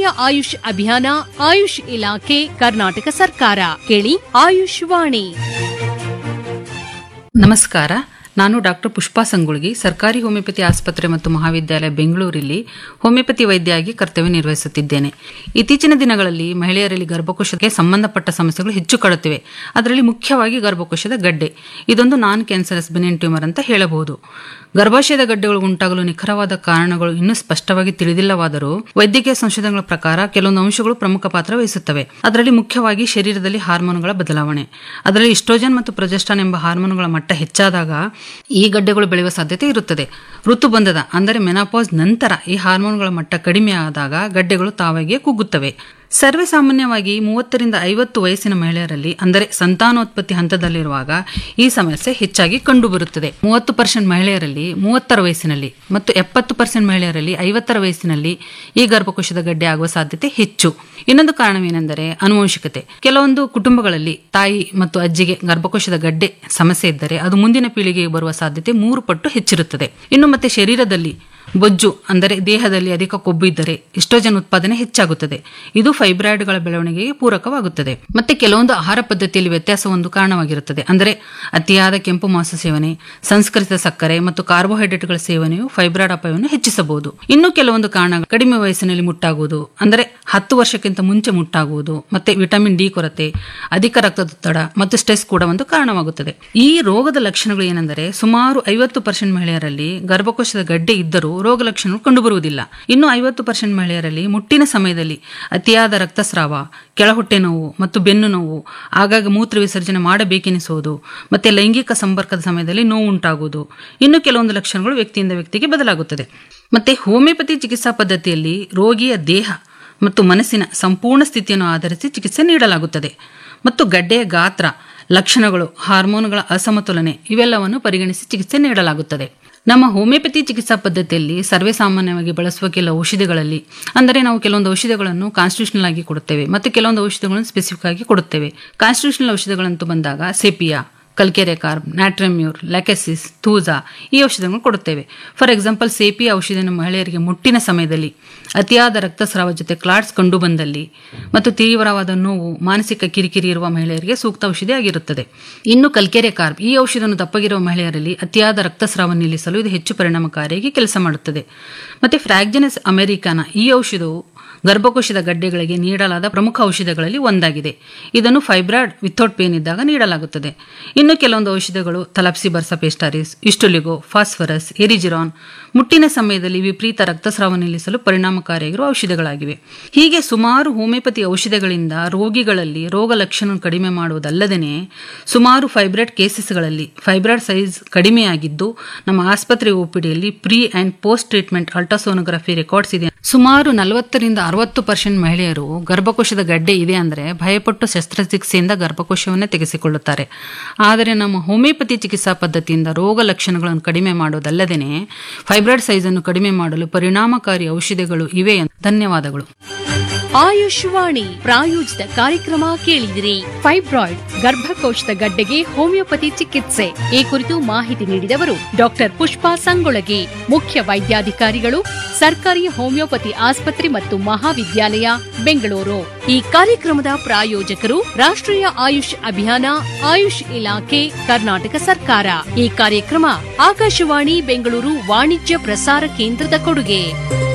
ರಾಷ್ಟ್ರೀಯ ಆಯುಷ್ ಅಭಿಯಾನ ಆಯುಷ್ ಇಲಾಖೆ ಕರ್ನಾಟಕ ಸರ್ಕಾರ ಕೇಳಿ ಆಯುಷ್ ವಾಣಿ ನಮಸ್ಕಾರ ನಾನು ಡಾಕ್ಟರ್ ಪುಷ್ಪಾ ಸಂಗುಳ್ಗಿ ಸರ್ಕಾರಿ ಹೋಮಿಯೋಪತಿ ಆಸ್ಪತ್ರೆ ಮತ್ತು ಮಹಾವಿದ್ಯಾಲಯ ಬೆಂಗಳೂರಲ್ಲಿ ಹೋಮಿಯೋಪತಿ ವೈದ್ಯೆಯಾಗಿ ಕರ್ತವ್ಯ ನಿರ್ವಹಿಸುತ್ತಿದ್ದೇನೆ ಇತ್ತೀಚಿನ ದಿನಗಳಲ್ಲಿ ಮಹಿಳೆಯರಲ್ಲಿ ಗರ್ಭಕೋಶಕ್ಕೆ ಸಂಬಂಧಪಟ್ಟ ಸಮಸ್ಯೆಗಳು ಹೆಚ್ಚು ಕಾಡುತ್ತಿವೆ ಅದರಲ್ಲಿ ಮುಖ್ಯವಾಗಿ ಗರ್ಭಕೋಶದ ಗಡ್ಡೆ ಇದೊಂದು ನಾನ್ ಕ್ಯಾನ್ಸರಸ್ ಬೆನಿನ್ ಟ್ಯೂಮರ್ ಅಂತ ಹೇಳಬಹುದು ಗರ್ಭಾಶಯದ ಗಡ್ಡೆಗಳು ಉಂಟಾಗಲು ನಿಖರವಾದ ಕಾರಣಗಳು ಇನ್ನೂ ಸ್ಪಷ್ಟವಾಗಿ ತಿಳಿದಿಲ್ಲವಾದರೂ ವೈದ್ಯಕೀಯ ಸಂಶೋಧನೆಗಳ ಪ್ರಕಾರ ಕೆಲವೊಂದು ಅಂಶಗಳು ಪ್ರಮುಖ ಪಾತ್ರ ವಹಿಸುತ್ತವೆ ಅದರಲ್ಲಿ ಮುಖ್ಯವಾಗಿ ಶರೀರದಲ್ಲಿ ಹಾರ್ಮೋನುಗಳ ಬದಲಾವಣೆ ಅದರಲ್ಲಿ ಇಸ್ಟ್ರೋಜನ್ ಮತ್ತು ಪ್ರೊಜೆಸ್ಟಾನ್ ಎಂಬ ಹಾರ್ಮೋನುಗಳ ಮಟ್ಟ ಹೆಚ್ಚಾದಾಗ ಈ ಗಡ್ಡೆಗಳು ಬೆಳೆಯುವ ಸಾಧ್ಯತೆ ಇರುತ್ತದೆ ಋತುಬಂಧದ ಅಂದರೆ ಮೆನಾಪಾಸ್ ನಂತರ ಈ ಹಾರ್ಮೋನುಗಳ ಮಟ್ಟ ಕಡಿಮೆ ಆದಾಗ ಗಡ್ಡೆಗಳು ತಾವಾಗಿಯೇ ಕುಗ್ಗುತ್ತವೆ ಸರ್ವೇ ಸಾಮಾನ್ಯವಾಗಿ ಮೂವತ್ತರಿಂದ ಐವತ್ತು ವಯಸ್ಸಿನ ಮಹಿಳೆಯರಲ್ಲಿ ಅಂದರೆ ಸಂತಾನೋತ್ಪತ್ತಿ ಹಂತದಲ್ಲಿರುವಾಗ ಈ ಸಮಸ್ಯೆ ಹೆಚ್ಚಾಗಿ ಕಂಡುಬರುತ್ತದೆ ಮೂವತ್ತು ಪರ್ಸೆಂಟ್ ಮಹಿಳೆಯರಲ್ಲಿ ಮೂವತ್ತರ ವಯಸ್ಸಿನಲ್ಲಿ ಮತ್ತು ಎಪ್ಪತ್ತು ಪರ್ಸೆಂಟ್ ಮಹಿಳೆಯರಲ್ಲಿ ಐವತ್ತರ ವಯಸ್ಸಿನಲ್ಲಿ ಈ ಗರ್ಭಕೋಶದ ಗಡ್ಡೆ ಆಗುವ ಸಾಧ್ಯತೆ ಹೆಚ್ಚು ಇನ್ನೊಂದು ಕಾರಣವೇನೆಂದರೆ ಅನುವಂಶಿಕತೆ ಕೆಲವೊಂದು ಕುಟುಂಬಗಳಲ್ಲಿ ತಾಯಿ ಮತ್ತು ಅಜ್ಜಿಗೆ ಗರ್ಭಕೋಶದ ಗಡ್ಡೆ ಸಮಸ್ಯೆ ಇದ್ದರೆ ಅದು ಮುಂದಿನ ಪೀಳಿಗೆಗೆ ಬರುವ ಸಾಧ್ಯತೆ ಮೂರು ಪಟ್ಟು ಹೆಚ್ಚಿರುತ್ತದೆ ಇನ್ನು ಮತ್ತೆ ಶರೀರದಲ್ಲಿ ಬೊಜ್ಜು ಅಂದರೆ ದೇಹದಲ್ಲಿ ಅಧಿಕ ಕೊಬ್ಬು ಇದ್ದರೆ ಇಸ್ಟ್ರೋಜನ್ ಉತ್ಪಾದನೆ ಹೆಚ್ಚಾಗುತ್ತದೆ ಇದು ಫೈಬ್ರಾಯ್ಡ್ಗಳ ಬೆಳವಣಿಗೆಗೆ ಪೂರಕವಾಗುತ್ತದೆ ಮತ್ತೆ ಕೆಲವೊಂದು ಆಹಾರ ಪದ್ಧತಿಯಲ್ಲಿ ವ್ಯತ್ಯಾಸ ಒಂದು ಕಾರಣವಾಗಿರುತ್ತದೆ ಅಂದರೆ ಅತಿಯಾದ ಕೆಂಪು ಮಾಂಸ ಸೇವನೆ ಸಂಸ್ಕರಿತ ಸಕ್ಕರೆ ಮತ್ತು ಕಾರ್ಬೋಹೈಡ್ರೇಟ್ಗಳ ಸೇವನೆಯು ಫೈಬ್ರಾಯ್ಡ್ ಅಪಾಯವನ್ನು ಹೆಚ್ಚಿಸಬಹುದು ಇನ್ನು ಕೆಲವೊಂದು ಕಾರಣ ಕಡಿಮೆ ವಯಸ್ಸಿನಲ್ಲಿ ಮುಟ್ಟಾಗುವುದು ಅಂದರೆ ಹತ್ತು ವರ್ಷಕ್ಕಿಂತ ಮುಂಚೆ ಮುಟ್ಟಾಗುವುದು ಮತ್ತೆ ವಿಟಮಿನ್ ಡಿ ಕೊರತೆ ಅಧಿಕ ರಕ್ತದೊತ್ತಡ ಮತ್ತು ಸ್ಟ್ರೆಸ್ ಕೂಡ ಒಂದು ಕಾರಣವಾಗುತ್ತದೆ ಈ ರೋಗದ ಲಕ್ಷಣಗಳು ಏನೆಂದರೆ ಸುಮಾರು ಐವತ್ತು ಪರ್ಸೆಂಟ್ ಮಹಿಳೆಯರಲ್ಲಿ ಗರ್ಭಕೋಶದ ಗಡ್ಡೆ ಇದ್ದರೂ ರೋಗ ಲಕ್ಷಣಗಳು ಕಂಡುಬರುವುದಿಲ್ಲ ಇನ್ನು ಐವತ್ತು ಪರ್ಸೆಂಟ್ ಮಹಿಳೆಯರಲ್ಲಿ ಮುಟ್ಟಿನ ಸಮಯದಲ್ಲಿ ಅತಿಯಾದ ರಕ್ತಸ್ರಾವ ಕೆಳಹೊಟ್ಟೆ ನೋವು ಮತ್ತು ಬೆನ್ನು ನೋವು ಆಗಾಗ ಮೂತ್ರ ವಿಸರ್ಜನೆ ಮಾಡಬೇಕೆನಿಸುವುದು ಮತ್ತೆ ಲೈಂಗಿಕ ಸಂಪರ್ಕದ ಸಮಯದಲ್ಲಿ ನೋವು ಉಂಟಾಗುವುದು ಇನ್ನು ಕೆಲವೊಂದು ಲಕ್ಷಣಗಳು ವ್ಯಕ್ತಿಯಿಂದ ವ್ಯಕ್ತಿಗೆ ಬದಲಾಗುತ್ತದೆ ಮತ್ತೆ ಹೋಮಿಯೋಪತಿ ಚಿಕಿತ್ಸಾ ಪದ್ಧತಿಯಲ್ಲಿ ರೋಗಿಯ ದೇಹ ಮತ್ತು ಮನಸ್ಸಿನ ಸಂಪೂರ್ಣ ಸ್ಥಿತಿಯನ್ನು ಆಧರಿಸಿ ಚಿಕಿತ್ಸೆ ನೀಡಲಾಗುತ್ತದೆ ಮತ್ತು ಗಡ್ಡೆಯ ಗಾತ್ರ ಲಕ್ಷಣಗಳು ಹಾರ್ಮೋನುಗಳ ಅಸಮತೋಲನೆ ಇವೆಲ್ಲವನ್ನು ಪರಿಗಣಿಸಿ ಚಿಕಿತ್ಸೆ ನೀಡಲಾಗುತ್ತದೆ ನಮ್ಮ ಹೋಮಿಯೋಪತಿ ಚಿಕಿತ್ಸಾ ಪದ್ಧತಿಯಲ್ಲಿ ಸರ್ವೇ ಸಾಮಾನ್ಯವಾಗಿ ಬಳಸುವ ಕೆಲವು ಔಷಧಿಗಳಲ್ಲಿ ಅಂದರೆ ನಾವು ಕೆಲವೊಂದು ಔಷಧಿಗಳನ್ನು ಕಾನ್ಸ್ಟಿಟ್ಯೂಷನಲ್ ಆಗಿ ಕೊಡುತ್ತೇವೆ ಮತ್ತು ಕೆಲವೊಂದು ಔಷಧಿಗಳನ್ನು ಸ್ಪೆಸಿಫಿಕ್ ಆಗಿ ಕೊಡುತ್ತೇವೆ ಕಾನ್ಸ್ಟಿಟ್ಯೂಷನಲ್ ಔಷಧಿಗಳಂತೂ ಬಂದಾಗ ಸೆಪಿಯಾ ಕಲ್ಕೆರೆ ಕಾರ್ಬ್ ನ್ಯಾಟ್ರೆಮ್ಯೂರ್ ಲ್ಯಾಕೆಸಿಸ್ ಥೂಜಾ ಈ ಔಷಧಿಗಳನ್ನು ಕೊಡುತ್ತೇವೆ ಫಾರ್ ಎಕ್ಸಾಂಪಲ್ ಸೇಪಿ ಔಷಧಿಯನ್ನು ಮಹಿಳೆಯರಿಗೆ ಮುಟ್ಟಿನ ಸಮಯದಲ್ಲಿ ಅತಿಯಾದ ರಕ್ತಸ್ರಾವ ಜೊತೆ ಕ್ಲಾಟ್ಸ್ ಕಂಡು ಬಂದಲ್ಲಿ ಮತ್ತು ತೀವ್ರವಾದ ನೋವು ಮಾನಸಿಕ ಕಿರಿಕಿರಿ ಇರುವ ಮಹಿಳೆಯರಿಗೆ ಸೂಕ್ತ ಔಷಧಿ ಆಗಿರುತ್ತದೆ ಇನ್ನು ಕಲ್ಕೆರೆ ಕಾರ್ಬ್ ಈ ಔಷಧವನ್ನು ದಪ್ಪಗಿರುವ ಮಹಿಳೆಯರಲ್ಲಿ ಅತಿಯಾದ ರಕ್ತಸ್ರಾವ ನಿಲ್ಲಿಸಲು ಇದು ಹೆಚ್ಚು ಪರಿಣಾಮಕಾರಿಯಾಗಿ ಕೆಲಸ ಮಾಡುತ್ತದೆ ಮತ್ತೆ ಫ್ರಾಗ್ಜನಸ್ ಅಮೆರಿಕಾನ ಈ ಔಷಧವು ಗರ್ಭಕೋಶದ ಗಡ್ಡೆಗಳಿಗೆ ನೀಡಲಾದ ಪ್ರಮುಖ ಔಷಧಗಳಲ್ಲಿ ಒಂದಾಗಿದೆ ಇದನ್ನು ಫೈಬ್ರಾಯ್ಡ್ ವಿಥೌಟ್ ಪೇನ್ ಇದ್ದಾಗ ನೀಡಲಾಗುತ್ತದೆ ಇನ್ನು ಕೆಲವೊಂದು ಔಷಧಗಳು ತಲಪ್ಸಿ ಬರ್ಸಪೇಸ್ಟಾರಿಸ್ ಇಸ್ಟುಲಿಗೋ ಫಾಸ್ಫರಸ್ ಎರಿಜಿರಾನ್ ಮುಟ್ಟಿನ ಸಮಯದಲ್ಲಿ ವಿಪರೀತ ರಕ್ತಸ್ರಾವ ನಿಲ್ಲಿಸಲು ಪರಿಣಾಮಕಾರಿಯಾಗಿರುವ ಔಷಧಗಳಾಗಿವೆ ಹೀಗೆ ಸುಮಾರು ಹೋಮಿಯೋಪತಿ ಔಷಧಗಳಿಂದ ರೋಗಿಗಳಲ್ಲಿ ರೋಗ ಲಕ್ಷಣ ಕಡಿಮೆ ಮಾಡುವುದಲ್ಲದೇ ಸುಮಾರು ಫೈಬ್ರಾಯ್ಡ್ ಕೇಸಸ್ಗಳಲ್ಲಿ ಫೈಬ್ರಾಯ್ಡ್ ಸೈಜ್ ಕಡಿಮೆಯಾಗಿದ್ದು ನಮ್ಮ ಆಸ್ಪತ್ರೆ ಒಪಿಡಿಯಲ್ಲಿ pre and post treatment ultrasonography records ಇದೆ ಸುಮಾರು ನಲವತ್ತರಿಂದ ಅರವತ್ತು ಪರ್ಸೆಂಟ್ ಮಹಿಳೆಯರು ಗರ್ಭಕೋಶದ ಗಡ್ಡೆ ಇದೆ ಅಂದರೆ ಭಯಪಟ್ಟು ಶಸ್ತ್ರಚಿಕಿತ್ಸೆಯಿಂದ ಗರ್ಭಕೋಶವನ್ನೇ ತೆಗೆಸಿಕೊಳ್ಳುತ್ತಾರೆ ಆದರೆ ನಮ್ಮ ಹೋಮಿಯೋಪತಿ ಚಿಕಿತ್ಸಾ ಪದ್ಧತಿಯಿಂದ ರೋಗ ಲಕ್ಷಣಗಳನ್ನು ಕಡಿಮೆ ಮಾಡುವುದಲ್ಲದೇ ಫೈಬ್ರಾಯ್ಡ್ ಸೈಜ್ ಅನ್ನು ಕಡಿಮೆ ಮಾಡಲು ಪರಿಣಾಮಕಾರಿ ಔಷಧಿಗಳು ಇವೆ ಧನ್ಯವಾದಗಳು ಆಯುಷ್ವಾಣಿ ಪ್ರಾಯೋಜಿತ ಕಾರ್ಯಕ್ರಮ ಕೇಳಿದಿರಿ ಫೈಬ್ರಾಯ್ಡ್ ಗರ್ಭಕೋಶದ ಗಡ್ಡೆಗೆ ಹೋಮಿಯೋಪತಿ ಚಿಕಿತ್ಸೆ ಈ ಕುರಿತು ಮಾಹಿತಿ ನೀಡಿದವರು ಡಾಕ್ಟರ್ ಪುಷ್ಪಾ ಸಂಗೊಳಗಿ ಮುಖ್ಯ ವೈದ್ಯಾಧಿಕಾರಿಗಳು ಸರ್ಕಾರಿ ಹೋಮಿಯೋಪತಿ ಆಸ್ಪತ್ರೆ ಮತ್ತು ಮಹಾವಿದ್ಯಾಲಯ ಬೆಂಗಳೂರು ಈ ಕಾರ್ಯಕ್ರಮದ ಪ್ರಾಯೋಜಕರು ರಾಷ್ಟ್ರೀಯ ಆಯುಷ್ ಅಭಿಯಾನ ಆಯುಷ್ ಇಲಾಖೆ ಕರ್ನಾಟಕ ಸರ್ಕಾರ ಈ ಕಾರ್ಯಕ್ರಮ ಆಕಾಶವಾಣಿ ಬೆಂಗಳೂರು ವಾಣಿಜ್ಯ ಪ್ರಸಾರ ಕೇಂದ್ರದ ಕೊಡುಗೆ